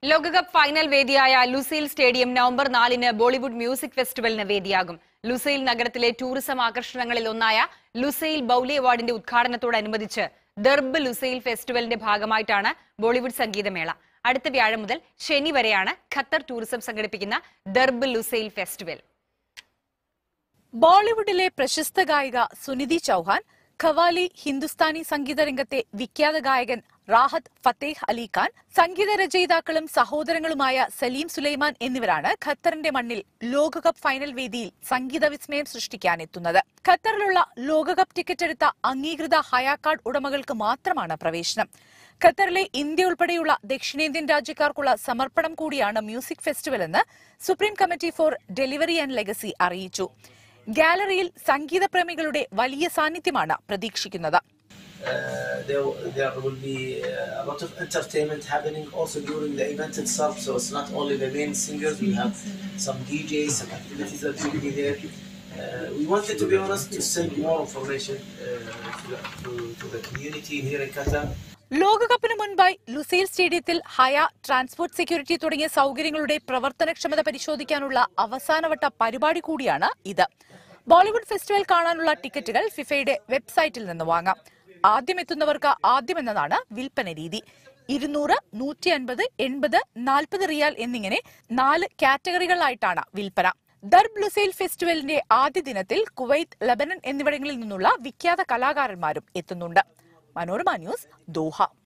ലോകകപ്പ് ഫൈനൽ വേദിയായ Lusail stadium November നാലിന് ബോളിവുഡ് മ്യൂസിക് ഫെസ്റ്റിവലിന് വേദിയാകും ലുസൈൽ നഗരത്തിലെ ടൂറിസം ആകർഷണങ്ങളിൽ ഒന്നായ ലുസൈൽ ബൌലി അവാർഡിന്റെ ഉദ്ഘാടനത്തോടനുബന്ധിച്ച് ദർബ് ലുസൈൽ ഫെസ്റ്റിവലിന്റെ ഭാഗമായിട്ടാണ് ബോളിവുഡ് സംഗീതമേള അടുത്ത വ്യാഴം മുതൽ ശനി വരെയാണ് ഖത്തർ ടൂറിസം സംഘടിപ്പിക്കുന്ന ദർബ് ലുസൈൽ ഫെസ്റ്റിവൽ ബോളിവുഡിലെ പ്രശസ്ത ഗായിക സുനിധി ചൌഹാൻ ഖവാലി ഹിന്ദുസ്ഥാനി സംഗീത രംഗത്തെ വിഖ്യാത ഗായകൻ റാഹത്ത് ഫത്തേഹ് അലി ഖാൻ സംഗീത രചയിതാക്കളും സഹോദരങ്ങളുമായ സലീം സുലൈമാൻ എന്നിവരാണ് ഖത്തറിന്റെ മണ്ണിൽ ലോകകപ്പ് ഫൈനൽ വേദിയിൽ സംഗീത വിസ്മയം സൃഷ്ടിക്കാനെത്തുന്നത് ഖത്തറിലുള്ള ലോകകപ്പ് ടിക്കറ്റ് എടുത്ത അംഗീകൃത ഹയാക്കാർഡ് ഉടമകൾക്ക് മാത്രമാണ് പ്രവേശനം ഖത്തറിലെ ഇന്ത്യ ഉൾപ്പെടെയുള്ള ദക്ഷിണേന്ത്യൻ രാജ്യക്കാർക്കുള്ള സമർപ്പണം കൂടിയാണ് മ്യൂസിക് ഫെസ്റ്റിവൽ എന്ന് supreme committee for delivery and legacy അറിയിച്ചു ഗാലറിയിൽ സംഗീത പ്രേമികളുടെ വലിയ സാന്നിധ്യമാണ് പ്രതീക്ഷിക്കുന്നത് Uh, there, there will be uh, a lot of entertainment happening also during the event itself. So it's not only the main singers, we have some DJs, some activities that will be there. Uh, we wanted, to be honest, to send more information uh, to, the, to, to the community here in Qatar. ലോകകപ്പിന് മുൻപായി Lusail സ്റ്റേഡിയത്തിൽ ഹയ transport security തുടങ്ങിയ സൗകര്യങ്ങളുടെ പ്രവർത്തനക്ഷമത പരിശോധിക്കാനുള്ള അവസാനവട്ട പരിപാടി കൂടിയാണ് ഇത് ബോളിവുഡ് ഫെസ്റ്റിവൽ കാണാനുള്ള ടിക്കറ്റുകൾ ഫിഫയുടെ വെബ്സൈറ്റിൽ നിന്ന് വാങ്ങാം ആദ്യം എത്തുന്നവർക്ക് ആദ്യം എന്നതാണ് വിൽപ്പന രീതി ഇരുന്നൂറ് നൂറ്റി അൻപത് എൺപത് നാൽപ്പത് റിയാൽ എന്നിങ്ങനെ നാല് കാറ്റഗറികളായിട്ടാണ് വിൽപ്പന ദർബ് ലുസൈൽ ഫെസ്റ്റിവലിന്റെ ആദ്യ ദിനത്തിൽ കുവൈത്ത് ലബനൻ എന്നിവിടങ്ങളിൽ നിന്നുള്ള വിഖ്യാത കലാകാരന്മാരും എത്തുന്നുണ്ട് മനോരമ ന്യൂസ് ദോഹ